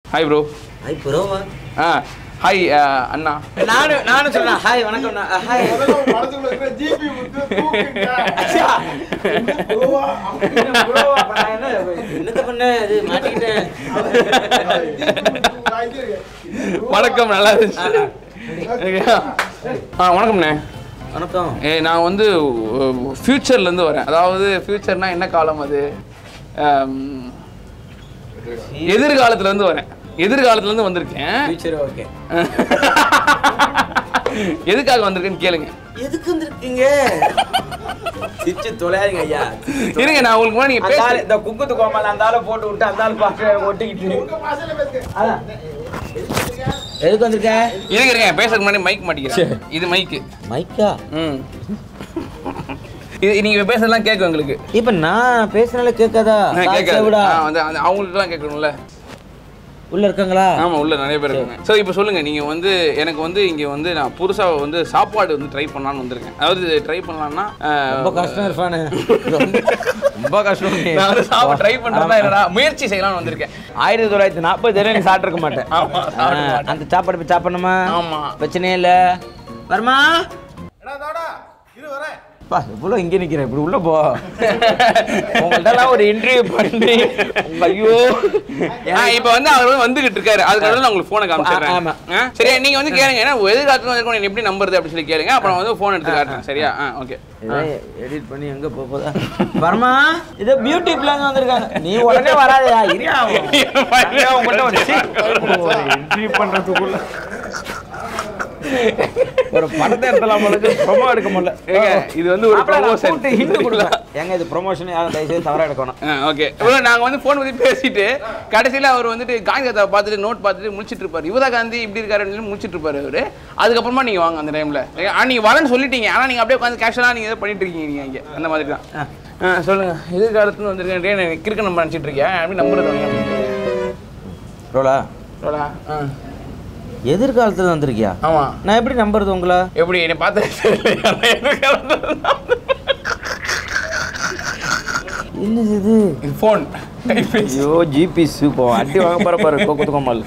Hi bro hi ப்ரோவா ஆ hi அண்ணா நானும் நானும் சொல்றேன் ஹாய் வணக்கம் ஹாய் என்னத்த பண்ண இது மாட்டிக்கிட்டேன் வணக்கம் நல்லா இருந்துச்சு ஆ வணக்கம்ண்ணே வணக்கம் ஏ நான் வந்து ஃப்யூச்சர்லேருந்து வரேன் அதாவது ஃப்யூச்சர்னா என்ன காலம் அது ஆம், எதிர்காலத்துலேருந்து வரேன் எதிர்காலத்துலேருந்து வந்திருக்கேன் ஃபியூச்சர் ஓகே எதுக்காக வந்திருக்கேன்னு கேளுங்க எதுக்கு வந்திருக்கீங்க சிரிச்சு தொலையாதீங்க ஐயா இருங்க நான் உங்களுக்கு முன்னாடி நீங்க அந்த ஆளு, பேச இந்த குக்குத்து கோமால அந்த ஆளை போட்டு விட்டு அந்த ஆள் பாட்டு ஒட்டிக்கிட்டு அதான். எதுக்கு வந்திருக்க இருங்க இருங்க பேசுறதுக்கு முன்னாடி மைக் மாட்டிக்கிறேன் இது மைக்கு மைக்கா ம் இது நீங்க பேசுறதெல்லாம் கேட்கும் எங்களுக்கு இப்ப நான் பேசுனால கேட்காதா கால் கேட்காது செவிடா. ஆ, வந்து அந்த அவங்களுக்குலாம் கேட்கணும்ல உள்ள இருக்காங்களா ஆமா உள்ள நிறைய பேர் இருக்காங்க ஸோ இப்போ சொல்லுங்க நீங்க வந்து எனக்கு வந்து இங்க வந்து நான் புதுசா வந்து சாப்பாடு வந்து ட்ரை பண்ணலாம்னு வந்திருக்கேன் அதாவது ட்ரை பண்ணலாம்னா ஆஹ், ரொம்ப கஷ்டம் இருப்பானு ரொம்ப கஷ்டம் நான் வந்து சாப்பாடு ட்ரை பண்றதா என்னடா முயற்சி செய்யலாம்னு வந்திருக்கேன் ஆயிரத்தி தொள்ளாயிரத்தி நாற்பது நீ சாப்பிட்டுருக்க மாட்டேன் ஆமா, சாப்பிட ஆ, அந்த சாப்பாடு போய் சாப்பிடணுமா ஆமா. பிரச்சனையே இல்ல வருமா பா இவ்வளோ இங்கே நிற்கிறேன் இப்படி உள்ள போ உங்கள்ட்டலாம் ஒரு இன்டர்வியூ பண்ணி உங்க ஐயோ ஆ, இப்போ வந்து அவர் வந்து வந்துகிட்டு இருக்காரு அதுக்காக நான் உங்களுக்கு ஃபோனை ஆமா. காமிச்சிடுறேன் ஆ, சரியா நீங்க வந்து கேளுங்க ஏன்னா எதிர்காலத்துல வந்து இருக்கணும் எப்படி நம்புறது அப்படின்னு சொல்லி கேளுங்க அப்புறம் வந்து ஃபோன் எடுத்து காட்டுறேன் சரியா ஆ ஓகே எடிட் பண்ணி எங்க போக போதா வருமா இது பியூட்டி பிளான் வந்திருக்காங்க நீ உடனே வராதயா இரியா உங்கள்ட்ட ஒரு இன்டர்வியூ பண்றதுக்குள்ள ஒரு படத்தை எடுத்தலாம் போல ப்ரொமோ எடுக்க முடியல ஏங்க, இது வந்து ஒரு promotion. ஹிண்ட் கொடுக்கலாம் ஏங்க இது ப்ரொமோஷன் யாரும் தயவு செய்து தவறா எடுக்கணும் ஓகே இவ்வளோ நாங்கள் வந்து ஃபோன் பற்றி பேசிட்டு கடைசியில் அவர் வந்துட்டு காந்தி தாத்தாவை பார்த்துட்டு நோட் பார்த்துட்டு முடிச்சிட்டு இருப்பார் யுவதா காந்தி இப்படி இருக்காருன்னு சொல்லி முடிச்சிட்டு இருப்பாரு அவர் அதுக்கப்புறமா நீங்கள் வாங்க அந்த டைமில் ஆ நீங்கள் வரேன்னு சொல்லிட்டீங்க ஆனால் நீங்கள் அப்படியே உட்காந்து கேஷுவலாக நீங்கள் எதோ பண்ணிட்டு இருக்கீங்க நீங்கள் இங்கே அந்த மாதிரி தான் ஆ சொல்லுங்க எதிர்காலத்துல வந்திருக்கேன் கிறுக்க நம்ம நினச்சிட்டு இருக்கேன் அப்படி நம்புறது ரோலா சொல்லா ஆ எதிர்காலத்துல வந்திருக்கியா ஆமாம் நான் எப்படி நம்புறது உங்கள எப்படி என்னை பார்த்து என்னது இது இது ஃபோன் கைபேசி ஐயோ ஜிபி சூப்போ அடி வாங்க போற பாரு கோக்குத்து கோமல்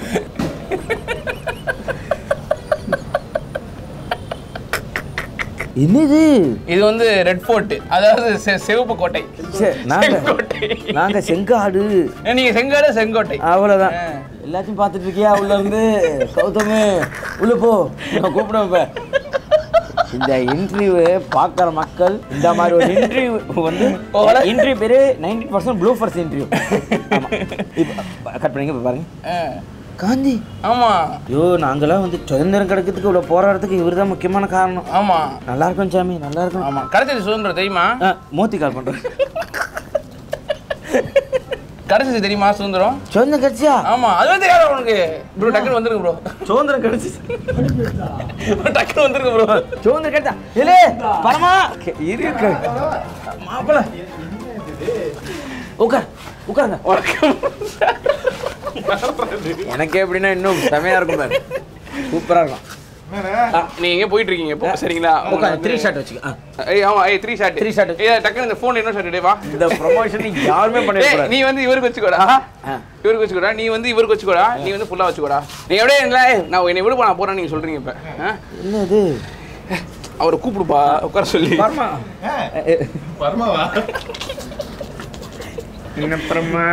என்னது இது வந்து ரெட் ஃபோர்ட் அதாவது செ- சிவப்பு கோட்டை சே, நாங்க செங்கோட்டை நாங்க செங்காடு நீங்க செங்காடு செங்கோட்டை அவ்வளவுதான் ஆ. எல்லாத்தையும் பார்த்துட்டு இருக்கியா உள்ள இருந்து கௌதமு உள்ள போ நான் கூப்பிடுவேன் இப்ப இந்த இன்டர்வியூ பார்க்குற மக்கள் இந்த மாதிரி ஒரு இன்டர்வியூ வந்து இன்டர்வியூ பேரு ninety percent blue first interview இப்போ கட் பண்ணிங்க இப்போ பாருங்க ஆ. காந்தி ஆமா ஐயோ நாங்களாம் வந்து சுதந்திரம் கிடைக்கிறதுக்கு இவ்வளோ போராடுறதுக்கு இவர் தான் முக்கியமான காரணம் ஆமா நல்லா இருக்கும் சாமி நல்லா இருக்கும் ஆமா கிடைச்சது சுதந்திரம் தெரியுமா ஆ, மோத்தி கால் பண்ணுறேன் கிடைச்சது தெரியுமா சுதந்திரம் சுதந்திரம் கிடைச்சியா ஆமா அதுவே தெரியாத உனக்கு ப்ரோ டக்குனு வந்துருங்க ப்ரோ சுதந்திரம் கிடைச்சி டக்குனு வந்துருங்க ப்ரோ சுதந்திரம் கிடைச்சா இல்லே பரமா இருக்கு மாப்பிள உட்கார் உட்காருங்க எனக்கே எப்படின்னா இன்னும் செமையா இருக்கும் பாரு சூப்பரா இருக்கும் நீங்க எங்க போயிட்டு இருக்கீங்க இப்போ சரிங்களா உட்கார் த்ரீ ஷாட் வச்சுக்க ஆ. ஏய் ஆமா ஏய் த்ரீ ஷாட் Three shot. ஏய் டக்குனு இந்த ஃபோன் என்ன ஷாட் டே வா இந்த ப்ரொமோஷன் யாருமே ஏய், பண்ணிருக்க நீ வந்து இவருக்கு வச்சுக்கோடா ஆ. இவருக்கு வச்சுக்கோடா நீ வந்து இவருக்கு வச்சுக்கோடா நீ வந்து ஃபுல்லா வச்சுக்கோடா நீ எப்படியே இல்லை நான் என்னை விடுப்பா நான் போறேன்னு நீங்க சொல்றீங்க இப்ப ஆ? என்னது அவரை கூப்பிடுப்பா உட்கார சொல்லி பரமா பரமாவா என்ன பரமா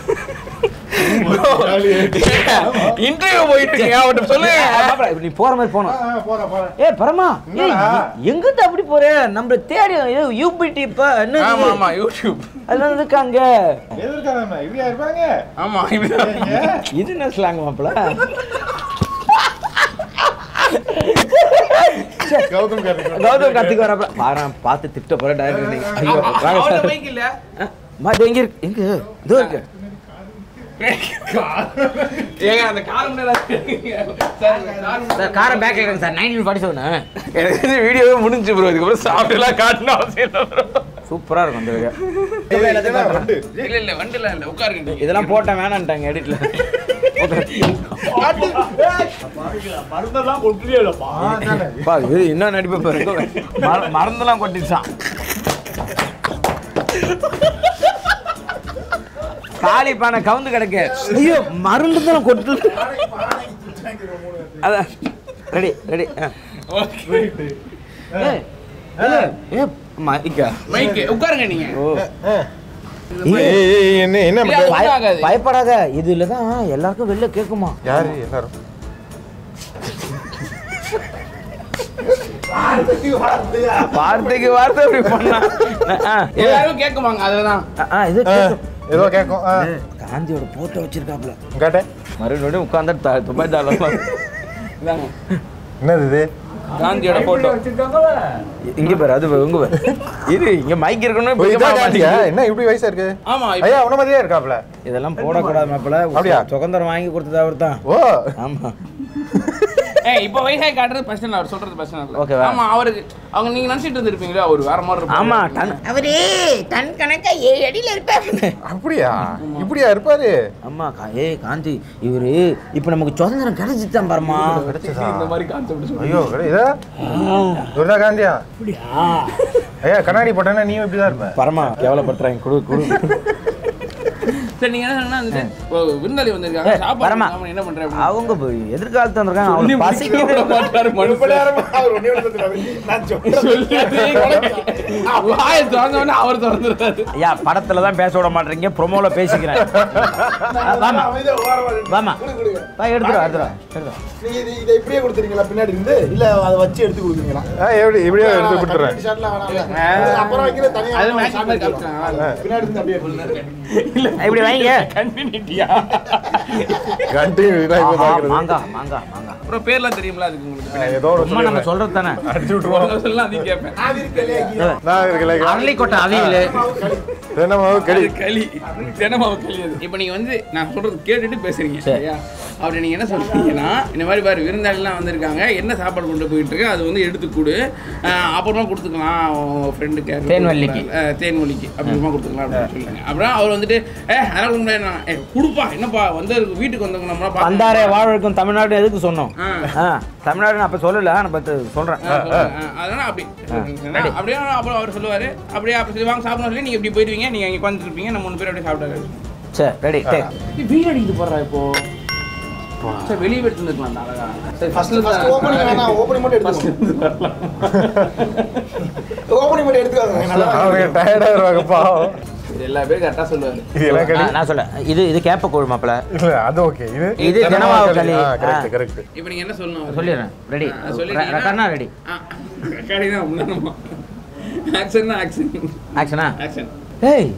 இன்டர்வியூ போயிட்டு இருக்கீங்க அவர்கிட்ட சொல்லு மாப்பிள, நீ போற மாதிரி போனோம் போறேன் போறேன் ஏ பரமா ஏய், என்னடா? எங்கிட்ட அப்படி போற நம்ம தேடி யூபிடி இப்ப என்ன ஆமா இது? ஆமா யூடியூப் அதெல்லாம் இருக்காங்க எதிர்க்காரங்க இப்படியா இருப்பாங்க ஆமா இப்படிதான் ஏங்க? இது என்ன ஸ்லாங் மாப்பிள கௌதம் கார்த்திக் கௌதம் கார்த்திக் வரப்ப பாரு பார்த்து திட்ட போற டைரக்டர் நீங்க ஐயோ வாங்க அவர்ட்ட சார் mic இல்ல மா இது எங்க இருக்கு எங்க இதோ இருக்கு ஏங்க அந்த கால் மணி நேரம் சார், கால் மணி சார் காரை பேக்ல இருக்கு சார் நைன்டீன் ஃபார்ட்டி செவன் எனக்கு இந்த வீடியோவே முடிஞ்சு ப்ரோ இதுக்கப்புறம் சாப்பிட்டுலாம் காட்டணும் அவசியம் இல்லை ப்ரோ சூப்பரா இருக்கும் அந்த வீடியோ இதெல்லாம் வண்டு. இல்ல இல்ல வண்டில இல்ல உட்காருங்க இதெல்லாம் போட்டேன் வேணான்ட்டாங்க எடிட்ல மருந்தெல்லாம் கொடுக்கலையேப்பா பா இது என்ன நடிப்பு பாருங்க மற- மறந்தெல்லாம் கொட்டிடுச்சான் காலி பானை கவுந்து கிடக்கு ஐயோ மருந்து தான் கொட்டு அதான் ரெடி ரெடி மைக்கா மைக்கு உட்காருங்க நீங்க ஓ ஏய், ஏய், ஏய், என்ன என்ன இல்ல, பண்ற? பய- ஆகாது. பயப்படாத இதுல தான் எல்லாருக்கும் வெளில கேட்குமா யாரு எல்லாரும் வார்த்தைக்கு வார்த்தை அப்படி பண்ணா ஆ, ஏ, எல்லாரும் கேட்குவாங்க அதுலதான் ஆ, ஆ, இது ஆ, கேட்கும். ஏதோ கேட்கும் ஆ, ஏ, காந்தியோட போட்டோ வச்சிருக்காப்ல கேட்டேன் மறுபடியும் உட்காந்து துபாய் டாலர் இதாங்க. என்னது இது காந்தியோட போட்டோ இங்க பாரு அது பாரு, இங்க பாரு இது இங்க மைக் இருக்கணும் ஓ, இப்ப இதான் கேட்க காந்தியா மாட்டேங்குது. என்ன இப்படி வயசா இருக்கு ஆமா இப்ப- ஐயா உன மாதிரியே இருக்காப்ல இதெல்லாம் போடக்கூடாது மாப்பிள்ள அப்படியா? சுதந்திரம் வாங்கி கொடுத்தது அவர் தான் ஓ ஆமா ஏய் இப்போ வயசாகி காட்டுறது பிரச்சனை இல்லை அவர் சொல்றது பிரச்சனை இல்லை ஓகேவா? ஆமா அவருக்கு அவங்க நீங்க நினைச்சிட்டு இருந்திருப்பீங்களா அவர் வேற மாதிரி இருப்பாரு. ஆமா டன் அவரு டன் கணக்கா ஏழு அடியில இருப்பாரு அப்படியா இப்படியா இருப்பாரு ஆமா கா- ஏய் காந்தி இவரு இப்ப நமக்கு சுதந்திரம் கிடைச்சிட்டான் பாருமா கிடைச்சதா இந்த மாதிரி கான்செப்ட் சொல்லி ஐயோ கிடை- இதா துர்தா காந்தியா ஐயா கண்ணாடி போட்டேன்னா நீ இப்படிதான் இருப்ப பரமா கேவலப்படுறாங்க குடு குடு சரி நீங்க என்ன சொன்னா வந்துட்டு இப்போ விருந்தாளி வந்திருக்காங்க ஏய், சாப்பாடு வரமா. கொடுக்காம என்ன பண்றேன் அவங்க போய் எதிர்காலத்து வந்திருக்காங்க சொல்லி அவங்க முடிக்க விட பசிக்குது மாட்டாரு மனுஷன். சொல்லிட்டு வாயை திறந்த உடனே அவர் திறந்துருக்காரு ஐயா படத்துல தான் பேச விட மாட்டீங்க ப்ரோமோல பேசிக்கிறேன் ஆ, வாமா வாமா வா எடுத்துரு எடுத்துரு எடுத்துரு நீங்க இது இதை இப்படியே கொடுத்துறீங்களா பின்னாடி இருந்து இல்ல அதை வச்சு எடுத்து கொடுக்குறீங்களா ஆ, எப்படி இப்படியே எடுத்து கொடுத்துறேன் கட்டிங் ஷாட்லாம் வேணாம்ல. அப்புறம் வைக்கிற தனியா அது ஒரு match shot மாதிரி எடுத்துக்கலாம். காமிச்சாங்க. பின்னாடி இருந்து அப்படியே எடுத்துக்கலாம். இப்படி வைங்க கன்வீனிட்டியா கண்டினியூ இதான் இப்ப ஆஹா, பாக்குறது மாங்கா மாங்கா மாங்கா அப்புறம் பேர்லாம் தெரியும்ல அதுக்கு உங்களுக்கு ஆ, பின்னாடி ஏதோ ஒரு சும்மா நம்ம சொல்லிடுறேன். சொல்றது தானே அடிச்சு விட்டுருவோம் சொல்லலாம் அதையும் கேட்பேன் ஆவி இருக்கலையா, கீழே. நான் இருக்கல அரளிக்கொட்டை அவியல் தினமாவும் அது கடி களி தினமாவு களி அது இப்போ நீங்க வந்து நான் சொல்றது கேட்டுட்டு பேசுறீங்க சரியா அப்படி நீங்க என்ன சொல்றீங்கன்னா இந்த மாதிரி பாரு விருந்தாளிலாம் வந்திருக்காங்க என்ன சாப்பாடு கொண்டு போயிட்டு இருக்கு அது வந்து எடுத்து கொடு ஆஹ் அப்புறமா கொடுத்துக்கலாம் உன் ஃப்ரெண்டுக்கு தேன்வல்லிக்கு. தேன்வழிக்கு அப்புறமா கொடுத்துக்கலாம் அப்படின்னு சொல்லுங்க அப்புறம் அவர் வந்துட்டு ஏ அதெல்லாம் கொடுக்க முடியாது நான், ஏ கொடுப்பா என்னப்பா வந்து வீட்டுக்கு வந்தவங்க நம்மளா பார்க்க வந்தாரே வாழ்க்கும் தமிழ்நாடு எதுக்கு சொன்னோம் ஆ. ஆ தமிழ்நாடு நான் அப்ப சொல்லல நான் இப்ப சொல்றேன் ஆ, சொல்லுங்க. ஆ, அதனால அப்படி சரிங்களா? அப்படியே அப்புறம் அவர் சொல்லுவாரு அப்படியே அப்படி சொல்லி வாங்க சாப்பிடணும் சொல்லி நீங்க இப்படி போயிடுவீங்க நீங்க இங்க உட்காந்துட்டு இருப்பீங்க நம்ம மூணு பேர் அப்படியே சாப்பிட்டாரு சரி ரெடி டேக் வீடு அடிக்கிட்டு போடுறா இப்போ சரி வெளியே எடுத்து வந்துருக்கலாம் அந்த அழகா சரி First ஃபர்ஸ்ட்ல opening வேணாம், opening மட்டும் எடுத்துக்கோங்க. Opening மட்டும் எடுத்துக்கோங்க. நல்லா அவங்க டயர்டா இருவாங்க பாவம் எல்லா பேரும் கரெக்டா சொல்லுவாரு இதெல்லாம் கடி நான் நான் சொல்றேன் இது இது கேப்ப கோழி மாப்பிள இல்ல அது ஓகே இது இது தினமாவு களி. கரெக்ட் ஆ. கரெக்ட் இப்போ நீங்க என்ன சொல்லணும் அவருக்கு? சொல்லிடுறேன் ரெடி ஆ, சொல்லிட்டீங்கன்னா- ரெக்கார்ட்னா ரெடி ஆ, ரெக்கார்டிங் தான் உண்மையானமா ஆக்ஷன் தான் ஆக்ஷன் ஆக்ஷனா ஆக்ஷன் ஏய்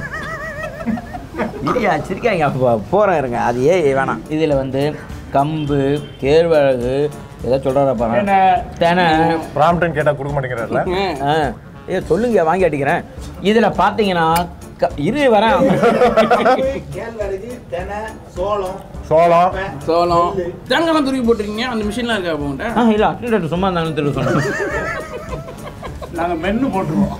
இல்லையா சிரிக்காங்க அப்போ போகிறேன் இருங்க அது ஏ வேணாம் இதில் வந்து கம்பு கேழ்வரகு ஏதோ சொல்கிறாரா பாருங்க தெனை பிராம்டன் கேட்டா கொடுக்க மாட்டேங்கிறாருல ஆ ஏ சொல்லுங்க வாங்கி அடிக்கிறேன் இதில் பார்த்தீங்கன்னா க- இரு வரேன் கேழ்வரகு, தெனை, சோளம் சோளம் சோளம் தேங்காய்லாம் துருவி போட்டிருக்கீங்க அந்த மிஷின்லாம் இருக்கா அப்போ உங்கள்கிட்ட ஆ இல்லை அட்லீட் சும்மா இருந்தாலும் திரும்ப சொன்னேன் நாங்க மென்னு போட்டுருவோம்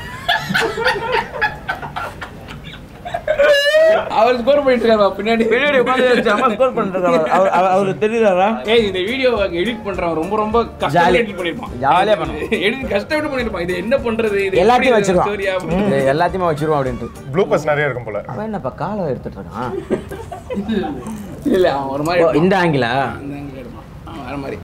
அவர் ஸ்கோர் பண்ணிட்டு இருக்காரு பின்னாடி பின்னாடி உட்காந்து அம்மா ஸ்கோர் பண்ணிட்டு அவர் அவர் தெரியுறாரா ஏய் இந்த வீடியோ எடிட் பண்றவன் ரொம்ப ரொம்ப கஷ்டப்பட்டு Jolly. எடிட் பண்ணிருப்பான் ஜாலியாக பண்ணுவோம் எடிட் கஷ்டப்பட்டு பண்ணிருப்பான் இது என்ன பண்றது இது எல்லாத்தையும் எப்படி வச்சிருவான் story ஆ? இது எல்லாத்தையுமே வச்சிருவான் அப்படின்ட்டு ப்ளூபஸ் நிறைய இருக்கும் போல அவன் என்னப்பா காலை எடுத்துட்டு இருக்கான் இல்ல அவன் ஒரு மாதிரி ஓ, எடுப்பான். இந்த ஆங்கிலா அந்த angle எடுப்பான். அவன் வேற மாதிரி